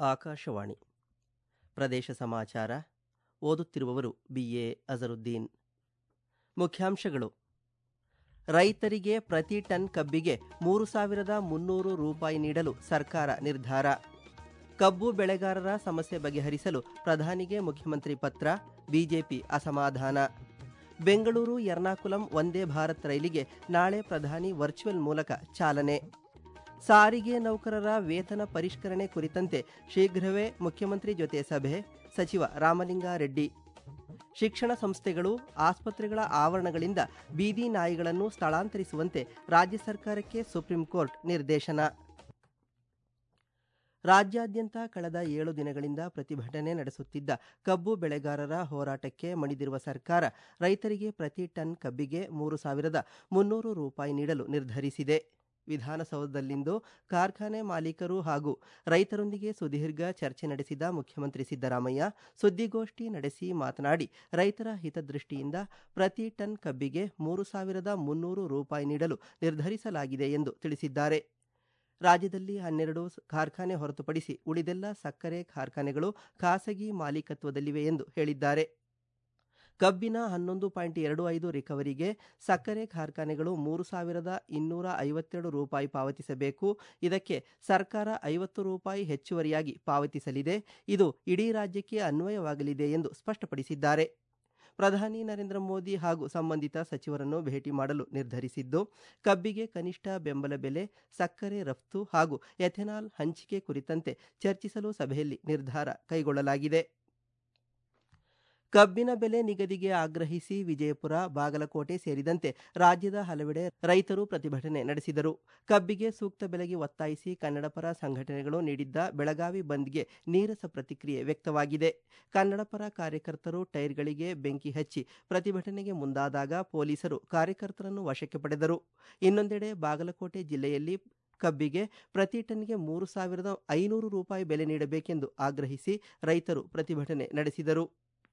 ಆಕಾಶವಾಣಿ ಪ್ರದೇಶ ಸಮಾಚಾರ ಓದುತ್ತಿರುವವರು ಬಿ ಎ ಅಜರುದ್ದೀನ್ ಮುಖ್ಯಾಂಶಗಳು ರೈತರಿಗೆ ಪ್ರತಿ ಟನ್ ಕಬ್ಬಿಗೆ ಮೂರು ಸಾವಿರದ ಮುನ್ನೂರು ರೂಪಾಯಿ ನೀಡಲು ಸರ್ಕಾರ ನಿರ್ಧಾರ ಕಬ್ಬು ಬೆಳೆಗಾರರ ಸಮಸ್ಯೆ ಬಗೆಹರಿಸಲು ಪ್ರಧಾನಿಗೆ ಮುಖ್ಯಮಂತ್ರಿ ಪತ್ರ ಬಿಜೆಪಿ ಅಸಮಾಧಾನ ಬೆಂಗಳೂರು ಎರ್ನಾಕುಲಂ ವಂದೇ ಭಾರತ್ ರೈಲಿಗೆ ನಾಳೆ ಪ್ರಧಾನಿ ವರ್ಚುವಲ್ ಮೂಲಕ ಚಾಲನೆ ಸಾರಿಗೆ ನೌಕರರ ವೇತನ ಪರಿಷ್ಕರಣೆ ಕುರಿತಂತೆ ಶೀಘ್ರವೇ ಮುಖ್ಯಮಂತ್ರಿ ಜೊತೆ ಸಭೆ ಸಚಿವ ರಾಮಲಿಂಗಾರೆಡ್ಡಿ ಶಿಕ್ಷಣ ಸಂಸ್ಥೆಗಳು ಆಸ್ಪತ್ರೆಗಳ ಆವರಣಗಳಿಂದ ಬೀದಿ ನಾಯಿಗಳನ್ನು ಸ್ಥಳಾಂತರಿಸುವಂತೆ ರಾಜ್ಯ ಸರ್ಕಾರಕ್ಕೆ ಸುಪ್ರೀಂ ಕೋರ್ಟ್ ನಿರ್ದೇಶನ ರಾಜ್ಯಾದ್ಯಂತ ಕಳೆದ ಏಳು ದಿನಗಳಿಂದ ಪ್ರತಿಭಟನೆ ನಡೆಸುತ್ತಿದ್ದ ಕಬ್ಬು ಬೆಳೆಗಾರರ ಹೋರಾಟಕ್ಕೆ ಮಣಿದಿರುವ ಸರ್ಕಾರ ರೈತರಿಗೆ ಪ್ರತಿ ಟನ್ ಕಬ್ಬಿಗೆ ಮೂರು ಸಾವಿರದ ಮುನ್ನೂರು ರೂಪಾಯಿ ನೀಡಲು ನಿರ್ಧರಿಸಿದೆ ವಿಧಾನಸೌಧದಲ್ಲಿಂದು ಕಾರ್ಖಾನೆ ಮಾಲೀಕರು ಹಾಗೂ ರೈತರೊಂದಿಗೆ ಸುದೀರ್ಘ ಚರ್ಚೆ ನಡೆಸಿದ ಮುಖ್ಯಮಂತ್ರಿ ಸಿದ್ದರಾಮಯ್ಯ ಸುದ್ದಿಗೋಷ್ಠಿ ನಡೆಸಿ ಮಾತನಾಡಿ ರೈತರ ಹಿತದೃಷ್ಟಿಯಿಂದ ಪ್ರತಿ ಟನ್ ಕಬ್ಬಿಗೆ ಮೂರು ಸಾವಿರದ ಮುನ್ನೂರು ರೂಪಾಯಿ ನೀಡಲು ನಿರ್ಧರಿಸಲಾಗಿದೆ ಎಂದು ತಿಳಿಸಿದ್ದಾರೆ ರಾಜ್ಯದಲ್ಲಿ ಹನ್ನೆರಡು ಕಾರ್ಖಾನೆ ಹೊರತುಪಡಿಸಿ ಉಳಿದೆಲ್ಲ ಸಕ್ಕರೆ ಕಾರ್ಖಾನೆಗಳು ಖಾಸಗಿ ಮಾಲೀಕತ್ವದಲ್ಲಿವೆ ಎಂದು ಹೇಳಿದ್ದಾರೆ ಕಬ್ಬಿನ ಹನ್ನೊಂದು ಪಾಯಿಂಟ್ ಎರಡು ಐದು ರಿಕವರಿಗೆ ಸಕ್ಕರೆ ಕಾರ್ಖಾನೆಗಳು ಮೂರು ಸಾವಿರದ ಇನ್ನೂರ ಐವತ್ತೆರಡು ರೂಪಾಯಿ ಪಾವತಿಸಬೇಕು ಇದಕ್ಕೆ ಸರ್ಕಾರ ಐವತ್ತು ರೂಪಾಯಿ ಹೆಚ್ಚುವರಿಯಾಗಿ ಪಾವತಿಸಲಿದೆ ಇದು ಇಡೀ ರಾಜ್ಯಕ್ಕೆ ಅನ್ವಯವಾಗಲಿದೆ ಎಂದು ಸ್ಪಷ್ಟಪಡಿಸಿದ್ದಾರೆ ಪ್ರಧಾನಿ ನರೇಂದ್ರ ಮೋದಿ ಹಾಗೂ ಸಂಬಂಧಿತ ಸಚಿವರನ್ನು ಭೇಟಿ ಮಾಡಲು ನಿರ್ಧರಿಸಿದ್ದು ಕಬ್ಬಿಗೆ ಕನಿಷ್ಠ ಬೆಂಬಲ ಬೆಲೆ ಸಕ್ಕರೆ ರಫ್ತು ಹಾಗೂ ಎಥೆನಾಲ್ ಹಂಚಿಕೆ ಕುರಿತಂತೆ ಚರ್ಚಿಸಲು ಸಭೆಯಲ್ಲಿ ನಿರ್ಧಾರ ಕೈಗೊಳ್ಳಲಾಗಿದೆ ಕಬ್ಬಿನ ಬೆಲೆ ನಿಗದಿಗೆ ಆಗ್ರಹಿಸಿ ವಿಜಯಪುರ ಬಾಗಲಕೋಟೆ ಸೇರಿದಂತೆ ರಾಜ್ಯದ ಹಲವೆಡೆ ರೈತರು ಪ್ರತಿಭಟನೆ ನಡೆಸಿದರು ಕಬ್ಬಿಗೆ ಸೂಕ್ತ ಬೆಲೆಗೆ ಒತ್ತಾಯಿಸಿ ಕನ್ನಡಪರ ಸಂಘಟನೆಗಳು ನೀಡಿದ್ದ ಬೆಳಗಾವಿ ಬಂದ್ಗೆ ನೀರಸ ಪ್ರತಿಕ್ರಿಯೆ ವ್ಯಕ್ತವಾಗಿದೆ ಕನ್ನಡಪರ ಕಾರ್ಯಕರ್ತರು ಟೈರ್ಗಳಿಗೆ ಬೆಂಕಿ ಹಚ್ಚಿ ಪ್ರತಿಭಟನೆಗೆ ಮುಂದಾದಾಗ ಪೊಲೀಸರು ಕಾರ್ಯಕರ್ತರನ್ನು ವಶಕ್ಕೆ ಪಡೆದರು ಇನ್ನೊಂದೆಡೆ ಬಾಗಲಕೋಟೆ ಜಿಲ್ಲೆಯಲ್ಲಿ ಕಬ್ಬಿಗೆ ಪ್ರತಿ ಟನ್ಗೆ ಮೂರು ಸಾವಿರದ ಐನೂರು ರೂಪಾಯಿ ಬೆಲೆ ನೀಡಬೇಕೆಂದು ಆಗ್ರಹಿಸಿ ರೈತರು ಪ್ರತಿಭಟನೆ ನಡೆಸಿದರು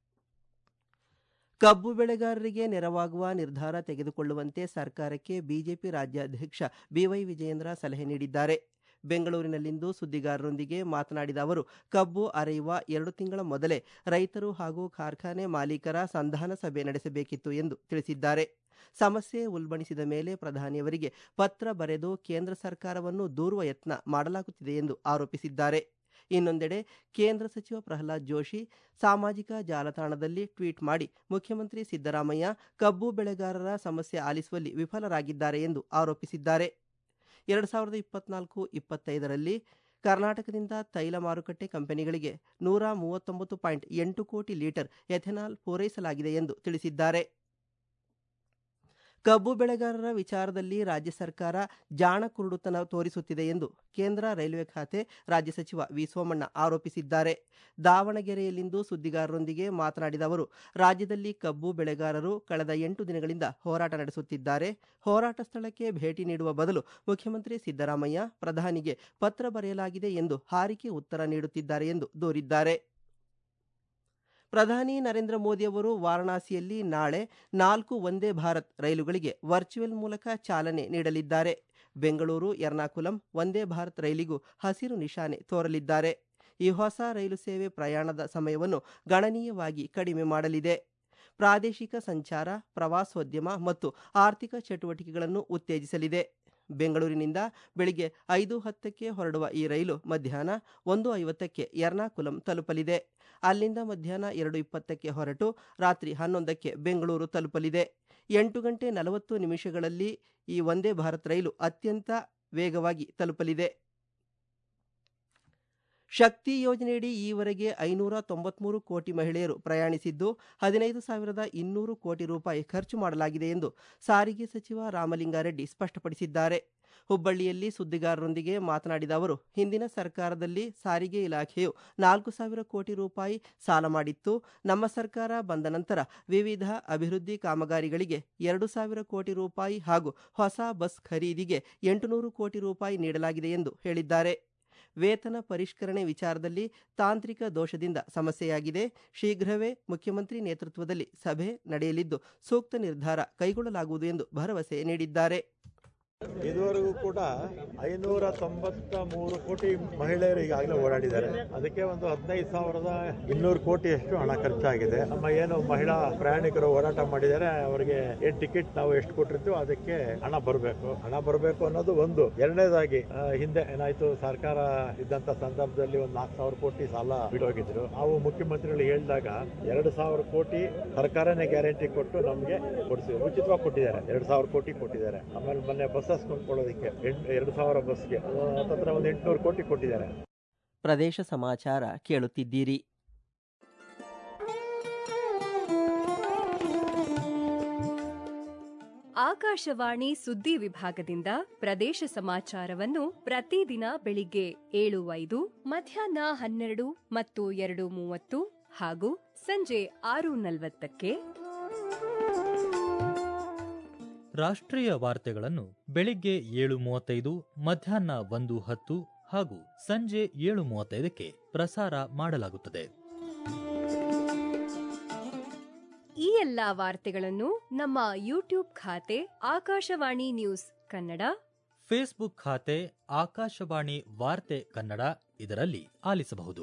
ಕಬ್ಬು ಬೆಳೆಗಾರರಿಗೆ ನೆರವಾಗುವ ನಿರ್ಧಾರ ತೆಗೆದುಕೊಳ್ಳುವಂತೆ ಸರ್ಕಾರಕ್ಕೆ ಬಿಜೆಪಿ ರಾಜ್ಯಾಧ್ಯಕ್ಷ ಬಿವೈ ವಿಜಯೇಂದ್ರ ಸಲಹೆ ನೀಡಿದ್ದಾರೆ ಬೆಂಗಳೂರಿನಲ್ಲಿಂದು ಸುದ್ದಿಗಾರರೊಂದಿಗೆ ಮಾತನಾಡಿದ ಅವರು ಕಬ್ಬು ಅರೆಯುವ ಎರಡು ತಿಂಗಳ ಮೊದಲೇ ರೈತರು ಹಾಗೂ ಕಾರ್ಖಾನೆ ಮಾಲೀಕರ ಸಂಧಾನ ಸಭೆ ನಡೆಸಬೇಕಿತ್ತು ಎಂದು ತಿಳಿಸಿದ್ದಾರೆ ಸಮಸ್ಯೆ ಉಲ್ಬಣಿಸಿದ ಮೇಲೆ ಪ್ರಧಾನಿಯವರಿಗೆ ಪತ್ರ ಬರೆದು ಕೇಂದ್ರ ಸರ್ಕಾರವನ್ನು ದೂರುವ ಯತ್ನ ಮಾಡಲಾಗುತ್ತಿದೆ ಎಂದು ಆರೋಪಿಸಿದ್ದಾರೆ ಇನ್ನೊಂದೆಡೆ ಕೇಂದ್ರ ಸಚಿವ ಪ್ರಹ್ಲಾದ್ ಜೋಶಿ ಸಾಮಾಜಿಕ ಜಾಲತಾಣದಲ್ಲಿ ಟ್ವೀಟ್ ಮಾಡಿ ಮುಖ್ಯಮಂತ್ರಿ ಸಿದ್ದರಾಮಯ್ಯ ಕಬ್ಬು ಬೆಳೆಗಾರರ ಸಮಸ್ಯೆ ಆಲಿಸುವಲ್ಲಿ ವಿಫಲರಾಗಿದ್ದಾರೆ ಎಂದು ಆರೋಪಿಸಿದ್ದಾರೆ ಎರಡು ಸಾವಿರದ ಇಪ್ಪತ್ನಾಲ್ಕು ಇಪ್ಪತ್ತೈದರಲ್ಲಿ ಕರ್ನಾಟಕದಿಂದ ತೈಲ ಮಾರುಕಟ್ಟೆ ಕಂಪನಿಗಳಿಗೆ ನೂರ ಮೂವತ್ತೊಂಬತ್ತು ಪಾಯಿಂಟ್ ಎಂಟು ಕೋಟಿ ಲೀಟರ್ ಎಥೆನಾಲ್ ಪೂರೈಸಲಾಗಿದೆ ಎಂದು ತಿಳಿಸಿದ್ದಾರೆ ಕಬ್ಬು ಬೆಳೆಗಾರರ ವಿಚಾರದಲ್ಲಿ ರಾಜ್ಯ ಸರ್ಕಾರ ಜಾಣ ಕುರುಡುತನ ತೋರಿಸುತ್ತಿದೆ ಎಂದು ಕೇಂದ್ರ ರೈಲ್ವೆ ಖಾತೆ ರಾಜ್ಯ ಸಚಿವ ವಿ ಸೋಮಣ್ಣ ಆರೋಪಿಸಿದ್ದಾರೆ ದಾವಣಗೆರೆಯಲ್ಲಿಂದು ಸುದ್ದಿಗಾರರೊಂದಿಗೆ ಮಾತನಾಡಿದ ಅವರು ರಾಜ್ಯದಲ್ಲಿ ಕಬ್ಬು ಬೆಳೆಗಾರರು ಕಳೆದ ಎಂಟು ದಿನಗಳಿಂದ ಹೋರಾಟ ನಡೆಸುತ್ತಿದ್ದಾರೆ ಹೋರಾಟ ಸ್ಥಳಕ್ಕೆ ಭೇಟಿ ನೀಡುವ ಬದಲು ಮುಖ್ಯಮಂತ್ರಿ ಸಿದ್ದರಾಮಯ್ಯ ಪ್ರಧಾನಿಗೆ ಪತ್ರ ಬರೆಯಲಾಗಿದೆ ಎಂದು ಹಾರಿಕೆ ಉತ್ತರ ನೀಡುತ್ತಿದ್ದಾರೆ ಎಂದು ದೂರಿದ್ದಾರೆ ಪ್ರಧಾನಿ ನರೇಂದ್ರ ಮೋದಿ ಅವರು ವಾರಣಾಸಿಯಲ್ಲಿ ನಾಳೆ ನಾಲ್ಕು ವಂದೇ ಭಾರತ್ ರೈಲುಗಳಿಗೆ ವರ್ಚುವಲ್ ಮೂಲಕ ಚಾಲನೆ ನೀಡಲಿದ್ದಾರೆ ಬೆಂಗಳೂರು ಎರ್ನಾಕುಲಂ ವಂದೇ ಭಾರತ್ ರೈಲಿಗೂ ಹಸಿರು ನಿಶಾನೆ ತೋರಲಿದ್ದಾರೆ ಈ ಹೊಸ ರೈಲು ಸೇವೆ ಪ್ರಯಾಣದ ಸಮಯವನ್ನು ಗಣನೀಯವಾಗಿ ಕಡಿಮೆ ಮಾಡಲಿದೆ ಪ್ರಾದೇಶಿಕ ಸಂಚಾರ ಪ್ರವಾಸೋದ್ಯಮ ಮತ್ತು ಆರ್ಥಿಕ ಚಟುವಟಿಕೆಗಳನ್ನು ಉತ್ತೇಜಿಸಲಿದೆ ಬೆಂಗಳೂರಿನಿಂದ ಬೆಳಿಗ್ಗೆ ಐದು ಹತ್ತಕ್ಕೆ ಹೊರಡುವ ಈ ರೈಲು ಮಧ್ಯಾಹ್ನ ಒಂದು ಐವತ್ತಕ್ಕೆ ಎರ್ನಾಕುಲಂ ತಲುಪಲಿದೆ ಅಲ್ಲಿಂದ ಮಧ್ಯಾಹ್ನ ಎರಡು ಇಪ್ಪತ್ತಕ್ಕೆ ಹೊರಟು ರಾತ್ರಿ ಹನ್ನೊಂದಕ್ಕೆ ಬೆಂಗಳೂರು ತಲುಪಲಿದೆ ಎಂಟು ಗಂಟೆ ನಲವತ್ತು ನಿಮಿಷಗಳಲ್ಲಿ ಈ ವಂದೇ ಭಾರತ್ ರೈಲು ಅತ್ಯಂತ ವೇಗವಾಗಿ ತಲುಪಲಿದೆ ಶಕ್ತಿ ಯೋಜನೆಯಡಿ ಈವರೆಗೆ ಐನೂರ ತೊಂಬತ್ಮೂರು ಕೋಟಿ ಮಹಿಳೆಯರು ಪ್ರಯಾಣಿಸಿದ್ದು ಹದಿನೈದು ಸಾವಿರದ ಇನ್ನೂರು ಕೋಟಿ ರೂಪಾಯಿ ಖರ್ಚು ಮಾಡಲಾಗಿದೆ ಎಂದು ಸಾರಿಗೆ ಸಚಿವ ರಾಮಲಿಂಗಾರೆಡ್ಡಿ ಸ್ಪಷ್ಟಪಡಿಸಿದ್ದಾರೆ ಹುಬ್ಬಳ್ಳಿಯಲ್ಲಿ ಸುದ್ದಿಗಾರರೊಂದಿಗೆ ಮಾತನಾಡಿದ ಅವರು ಹಿಂದಿನ ಸರ್ಕಾರದಲ್ಲಿ ಸಾರಿಗೆ ಇಲಾಖೆಯು ನಾಲ್ಕು ಸಾವಿರ ಕೋಟಿ ರೂಪಾಯಿ ಸಾಲ ಮಾಡಿತ್ತು ನಮ್ಮ ಸರ್ಕಾರ ಬಂದ ನಂತರ ವಿವಿಧ ಅಭಿವೃದ್ಧಿ ಕಾಮಗಾರಿಗಳಿಗೆ ಎರಡು ಸಾವಿರ ಕೋಟಿ ರೂಪಾಯಿ ಹಾಗೂ ಹೊಸ ಬಸ್ ಖರೀದಿಗೆ ಎಂಟುನೂರು ಕೋಟಿ ರೂಪಾಯಿ ನೀಡಲಾಗಿದೆ ಎಂದು ಹೇಳಿದ್ದಾರೆ ವೇತನ ಪರಿಷ್ಕರಣೆ ವಿಚಾರದಲ್ಲಿ ತಾಂತ್ರಿಕ ದೋಷದಿಂದ ಸಮಸ್ಯೆಯಾಗಿದೆ ಶೀಘ್ರವೇ ಮುಖ್ಯಮಂತ್ರಿ ನೇತೃತ್ವದಲ್ಲಿ ಸಭೆ ನಡೆಯಲಿದ್ದು ಸೂಕ್ತ ನಿರ್ಧಾರ ಕೈಗೊಳ್ಳಲಾಗುವುದು ಎಂದು ಭರವಸೆ ನೀಡಿದ್ದಾರೆ ಇದುವರೆಗೂ ಕೂಡ ಐನೂರ ತೊಂಬತ್ತ ಮೂರು ಕೋಟಿ ಮಹಿಳೆಯರು ಈಗಾಗಲೇ ಓಡಾಡಿದ್ದಾರೆ ಅದಕ್ಕೆ ಒಂದು ಹದಿನೈದು ಸಾವಿರದ ಇನ್ನೂರು ಕೋಟಿಯಷ್ಟು ಹಣ ಖರ್ಚಾಗಿದೆ ನಮ್ಮ ಏನು ಮಹಿಳಾ ಪ್ರಯಾಣಿಕರು ಓಡಾಟ ಮಾಡಿದ್ದಾರೆ ಅವರಿಗೆ ಏನ್ ಟಿಕೆಟ್ ನಾವು ಎಷ್ಟು ಕೊಟ್ಟಿರ್ತೀವೋ ಅದಕ್ಕೆ ಹಣ ಬರಬೇಕು ಹಣ ಬರಬೇಕು ಅನ್ನೋದು ಒಂದು ಎರಡನೇದಾಗಿ ಆ, ಹಿಂದೆ ಏನಾಯ್ತು ಸರ್ಕಾರ ಇದ್ದಂತ ಸಂದರ್ಭದಲ್ಲಿ ಒಂದು ನಾಲ್ಕು ಸಾವಿರ ಕೋಟಿ ಸಾಲ ಬಿಡೋಗಿದ್ರು ನಾವು ಮುಖ್ಯಮಂತ್ರಿಗಳು ಹೇಳಿದಾಗ ಎರಡು ಸಾವಿರ ಕೋಟಿ ಸರ್ಕಾರನೇ ಗ್ಯಾರಂಟಿ ಕೊಟ್ಟು ನಮಗೆ ಕೊಡಿಸಿ ಉಚಿತವಾಗಿ ಕೊಟ್ಟಿದ್ದಾರೆ ಎರಡು ಸಾವಿರ ಕೋಟಿ ಕೊಟ್ಟಿದ್ದಾರೆ ಆಮೇಲೆ ಮೊನ್ನೆ ಬಸ್ಸಸ್ ಕೊಂಡ್ಕೊಳ್ಳೋದಕ್ಕೆ ಎಂಟ್- ಎರಡು ಸಾವಿರ ಬಸ್ಗೆ ಹತ್ತತ್ರ ಒಂದು ಎಂಟುನೂರು ಕೋಟಿ ಕೊಟ್ಟಿದ್ದಾರೆ ಪ್ರದೇಶ ಸಮಾಚಾರ ಕೇಳುತ್ತಿದ್ದೀರಿ ಆಕಾಶವಾಣಿ ಸುದ್ದಿ ವಿಭಾಗದಿಂದ ಪ್ರದೇಶ ಸಮಾಚಾರವನ್ನು ಪ್ರತಿದಿನ ಬೆಳಿಗ್ಗೆ ಏಳು ಐದು ಮಧ್ಯಾಹ್ನ ಹನ್ನೆರಡು ಮತ್ತು ಎರಡು ಮೂವತ್ತು ಹಾಗೂ ಸಂಜೆ ಆರು ನಲವತ್ತಕ್ಕೆ ರಾಷ್ಟ್ರೀಯ ವಾರ್ತೆಗಳನ್ನು ಬೆಳಿಗ್ಗೆ ಏಳು ಮೂವತ್ತೈದು ಮಧ್ಯಾಹ್ನ ಒಂದು ಹತ್ತು ಹಾಗೂ ಸಂಜೆ ಏಳು ಮೂವತ್ತೈದಕ್ಕೆ ಪ್ರಸಾರ ಮಾಡಲಾಗುತ್ತದೆ ಈ ಎಲ್ಲಾ ವಾರ್ತೆಗಳನ್ನು ನಮ್ಮ ಯೂಟ್ಯೂಬ್ ಖಾತೆ ಆಕಾಶವಾಣಿ ನ್ಯೂಸ್ ಕನ್ನಡ ಫೇಸ್ಬುಕ್ ಖಾತೆ ಆಕಾಶವಾಣಿ ವಾರ್ತೆ ಕನ್ನಡ ಇದರಲ್ಲಿ ಆಲಿಸಬಹುದು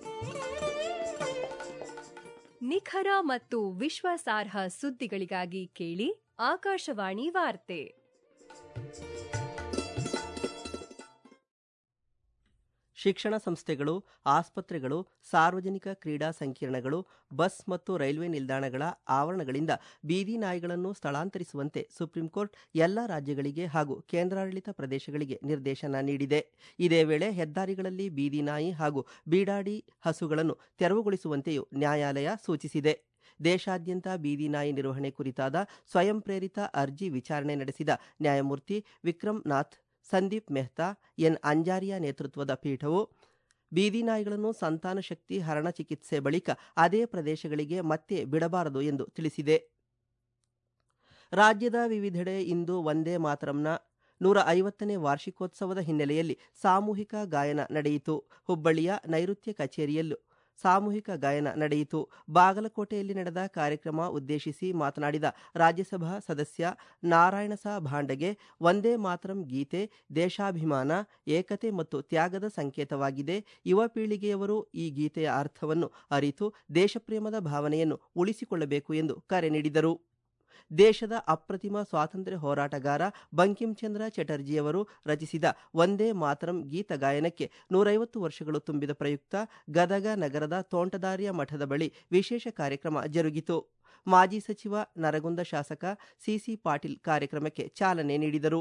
ನಿಖರ ಮತ್ತು ವಿಶ್ವಾಸಾರ್ಹ ಸುದ್ದಿಗಳಿಗಾಗಿ ಕೇಳಿ ಆಕಾಶವಾಣಿ ವಾರ್ತೆ ಶಿಕ್ಷಣ ಸಂಸ್ಥೆಗಳು ಆಸ್ಪತ್ರೆಗಳು ಸಾರ್ವಜನಿಕ ಕ್ರೀಡಾ ಸಂಕೀರ್ಣಗಳು ಬಸ್ ಮತ್ತು ರೈಲ್ವೆ ನಿಲ್ದಾಣಗಳ ಆವರಣಗಳಿಂದ ಬೀದಿ ನಾಯಿಗಳನ್ನು ಸ್ಥಳಾಂತರಿಸುವಂತೆ ಸುಪ್ರೀಂಕೋರ್ಟ್ ಎಲ್ಲ ರಾಜ್ಯಗಳಿಗೆ ಹಾಗೂ ಕೇಂದ್ರಾಡಳಿತ ಪ್ರದೇಶಗಳಿಗೆ ನಿರ್ದೇಶನ ನೀಡಿದೆ ಇದೇ ವೇಳೆ ಹೆದ್ದಾರಿಗಳಲ್ಲಿ ಬೀದಿ ನಾಯಿ ಹಾಗೂ ಬೀಡಾಡಿ ಹಸುಗಳನ್ನು ತೆರವುಗೊಳಿಸುವಂತೆಯೂ ನ್ಯಾಯಾಲಯ ಸೂಚಿಸಿದೆ ದೇಶಾದ್ಯಂತ ಬೀದಿ ನಾಯಿ ನಿರ್ವಹಣೆ ಕುರಿತಾದ ಸ್ವಯಂ ಪ್ರೇರಿತ ಅರ್ಜಿ ವಿಚಾರಣೆ ನಡೆಸಿದ ನ್ಯಾಯಮೂರ್ತಿ ವಿಕ್ರಮ್ ನಾಥ್ ಸಂದೀಪ್ ಮೆಹ್ತಾ ಎನ್ ಅಂಜಾರಿಯಾ ನೇತೃತ್ವದ ಪೀಠವು ಬೀದಿ ನಾಯಿಗಳನ್ನು ಸಂತಾನ ಶಕ್ತಿ ಹರಣ ಚಿಕಿತ್ಸೆ ಬಳಿಕ ಅದೇ ಪ್ರದೇಶಗಳಿಗೆ ಮತ್ತೆ ಬಿಡಬಾರದು ಎಂದು ತಿಳಿಸಿದೆ ರಾಜ್ಯದ ವಿವಿಧೆಡೆ ಇಂದು ಒಂದೇ ಮಾತರಂನ ನೂರ ಐವತ್ತನೇ ವಾರ್ಷಿಕೋತ್ಸವದ ಹಿನ್ನೆಲೆಯಲ್ಲಿ ಸಾಮೂಹಿಕ ಗಾಯನ ನಡೆಯಿತು ಹುಬ್ಬಳ್ಳಿಯ ನೈಋತ್ಯ ಕಚೇರಿಯಲ್ಲೂ ಸಾಮೂಹಿಕ ಗಾಯನ ನಡೆಯಿತು ಬಾಗಲಕೋಟೆಯಲ್ಲಿ ನಡೆದ ಕಾರ್ಯಕ್ರಮ ಉದ್ದೇಶಿಸಿ ಮಾತನಾಡಿದ ರಾಜ್ಯಸಭಾ ಸದಸ್ಯ ನಾರಾಯಣಸ ಭಾಂಡಗೆ ಒಂದೇ ಮಾತರಂ ಗೀತೆ ದೇಶಾಭಿಮಾನ ಏಕತೆ ಮತ್ತು ತ್ಯಾಗದ ಸಂಕೇತವಾಗಿದೆ ಯುವ ಪೀಳಿಗೆಯವರು ಈ ಗೀತೆಯ ಅರ್ಥವನ್ನು ಅರಿತು ದೇಶಪ್ರೇಮದ ಭಾವನೆಯನ್ನು ಉಳಿಸಿಕೊಳ್ಳಬೇಕು ಎಂದು ಕರೆ ನೀಡಿದರು ದೇಶದ ಅಪ್ರತಿಮ ಸ್ವಾತಂತ್ರ್ಯ ಹೋರಾಟಗಾರ ಬಂಕಿಂಚಂದ್ರ ಚಟರ್ಜಿಯವರು ರಚಿಸಿದ ಒಂದೇ ಮಾತರಂ ಗೀತ ಗಾಯನಕ್ಕೆ ನೂರೈವತ್ತು ವರ್ಷಗಳು ತುಂಬಿದ ಪ್ರಯುಕ್ತ ಗದಗ ನಗರದ ತೋಂಟದಾರ್ಯ ಮಠದ ಬಳಿ ವಿಶೇಷ ಕಾರ್ಯಕ್ರಮ ಜರುಗಿತು ಮಾಜಿ ಸಚಿವ ನರಗುಂದ ಶಾಸಕ ಸಿಸಿ ಪಾಟೀಲ್ ಕಾರ್ಯಕ್ರಮಕ್ಕೆ ಚಾಲನೆ ನೀಡಿದರು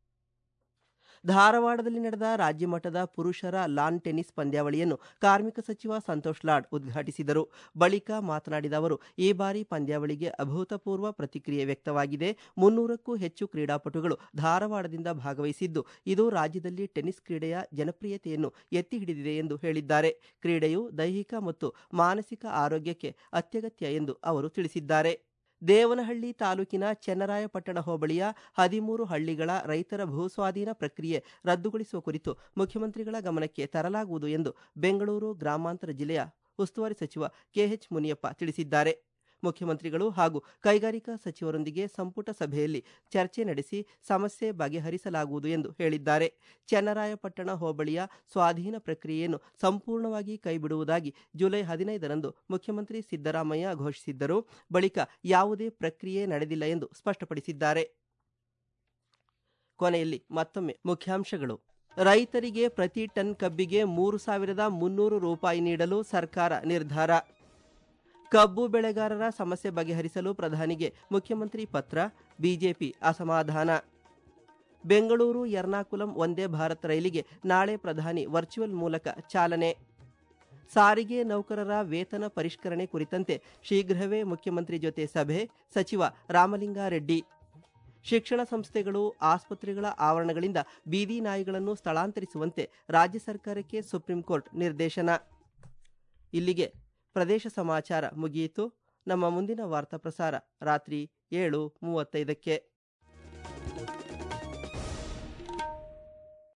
ಧಾರವಾಡದಲ್ಲಿ ನಡೆದ ರಾಜ್ಯ ಮಟ್ಟದ ಪುರುಷರ ಲಾನ್ ಟೆನ್ನಿಸ್ ಪಂದ್ಯಾವಳಿಯನ್ನು ಕಾರ್ಮಿಕ ಸಚಿವ ಸಂತೋಷ್ ಲಾಡ್ ಉದ್ಘಾಟಿಸಿದರು ಬಳಿಕ ಮಾತನಾಡಿದ ಅವರು ಈ ಬಾರಿ ಪಂದ್ಯಾವಳಿಗೆ ಅಭೂತಪೂರ್ವ ಪ್ರತಿಕ್ರಿಯೆ ವ್ಯಕ್ತವಾಗಿದೆ ಮುನ್ನೂರಕ್ಕೂ ಹೆಚ್ಚು ಕ್ರೀಡಾಪಟುಗಳು ಧಾರವಾಡದಿಂದ ಭಾಗವಹಿಸಿದ್ದು ಇದು ರಾಜ್ಯದಲ್ಲಿ ಟೆನ್ನಿಸ್ ಕ್ರೀಡೆಯ ಜನಪ್ರಿಯತೆಯನ್ನು ಎತ್ತಿ ಹಿಡಿದಿದೆ ಎಂದು ಹೇಳಿದ್ದಾರೆ ಕ್ರೀಡೆಯು ದೈಹಿಕ ಮತ್ತು ಮಾನಸಿಕ ಆರೋಗ್ಯಕ್ಕೆ ಅತ್ಯಗತ್ಯ ಎಂದು ಅವರು ತಿಳಿಸಿದ್ದಾರೆ ದೇವನಹಳ್ಳಿ ತಾಲೂಕಿನ ಚೆನ್ನರಾಯಪಟ್ಟಣ ಹೋಬಳಿಯ ಹದಿಮೂರು ಹಳ್ಳಿಗಳ ರೈತರ ಭೂಸ್ವಾಧೀನ ಪ್ರಕ್ರಿಯೆ ರದ್ದುಗೊಳಿಸುವ ಕುರಿತು ಮುಖ್ಯಮಂತ್ರಿಗಳ ಗಮನಕ್ಕೆ ತರಲಾಗುವುದು ಎಂದು ಬೆಂಗಳೂರು ಗ್ರಾಮಾಂತರ ಜಿಲ್ಲೆಯ ಉಸ್ತುವಾರಿ ಸಚಿವ ಕೆಎಚ್ ಮುನಿಯಪ್ಪ ತಿಳಿಸಿದ್ದಾರೆ ಮುಖ್ಯಮಂತ್ರಿಗಳು ಹಾಗೂ ಕೈಗಾರಿಕಾ ಸಚಿವರೊಂದಿಗೆ ಸಂಪುಟ ಸಭೆಯಲ್ಲಿ ಚರ್ಚೆ ನಡೆಸಿ ಸಮಸ್ಯೆ ಬಗೆಹರಿಸಲಾಗುವುದು ಎಂದು ಹೇಳಿದ್ದಾರೆ ಚೆನ್ನರಾಯಪಟ್ಟಣ ಹೋಬಳಿಯ ಸ್ವಾಧೀನ ಪ್ರಕ್ರಿಯೆಯನ್ನು ಸಂಪೂರ್ಣವಾಗಿ ಕೈಬಿಡುವುದಾಗಿ ಜುಲೈ ಹದಿನೈದರಂದು ಮುಖ್ಯಮಂತ್ರಿ ಸಿದ್ದರಾಮಯ್ಯ ಘೋಷಿಸಿದ್ದರು ಬಳಿಕ ಯಾವುದೇ ಪ್ರಕ್ರಿಯೆ ನಡೆದಿಲ್ಲ ಎಂದು ಸ್ಪಷ್ಟಪಡಿಸಿದ್ದಾರೆ ಕೊನೆಯಲ್ಲಿ ಮತ್ತೊಮ್ಮೆ ಮುಖ್ಯಾಂಶಗಳು ರೈತರಿಗೆ ಪ್ರತಿ ಟನ್ ಕಬ್ಬಿಗೆ ಮೂರು ಸಾವಿರದ ಮುನ್ನೂರು ರೂಪಾಯಿ ನೀಡಲು ಸರ್ಕಾರ ನಿರ್ಧಾರ ಕಬ್ಬು ಬೆಳೆಗಾರರ ಸಮಸ್ಯೆ ಬಗೆಹರಿಸಲು ಪ್ರಧಾನಿಗೆ ಮುಖ್ಯಮಂತ್ರಿ ಪತ್ರ ಬಿಜೆಪಿ ಅಸಮಾಧಾನ ಬೆಂಗಳೂರು ಎರ್ನಾಕುಲಂ ಒಂದೇ ಭಾರತ್ ರೈಲಿಗೆ ನಾಳೆ ಪ್ರಧಾನಿ ವರ್ಚುವಲ್ ಮೂಲಕ ಚಾಲನೆ ಸಾರಿಗೆ ನೌಕರರ ವೇತನ ಪರಿಷ್ಕರಣೆ ಕುರಿತಂತೆ ಶೀಘ್ರವೇ ಮುಖ್ಯಮಂತ್ರಿ ಜೊತೆ ಸಭೆ ಸಚಿವ ರಾಮಲಿಂಗಾರೆಡ್ಡಿ ಶಿಕ್ಷಣ ಸಂಸ್ಥೆಗಳು ಆಸ್ಪತ್ರೆಗಳ ಆವರಣಗಳಿಂದ ಬೀದಿ ನಾಯಿಗಳನ್ನು ಸ್ಥಳಾಂತರಿಸುವಂತೆ ರಾಜ್ಯ ಸರ್ಕಾರಕ್ಕೆ ಸುಪ್ರೀಂ ಕೋರ್ಟ್ ನಿರ್ದೇಶನ ಇಲ್ಲಿಗೆ ಪ್ರದೇಶ ಸಮಾಚಾರ ಮುಗಿಯಿತು ನಮ್ಮ ಮುಂದಿನ ವಾರ್ತಾ ಪ್ರಸಾರ ರಾತ್ರಿ ಏಳು ಮೂವತ್ತೈದಕ್ಕೆ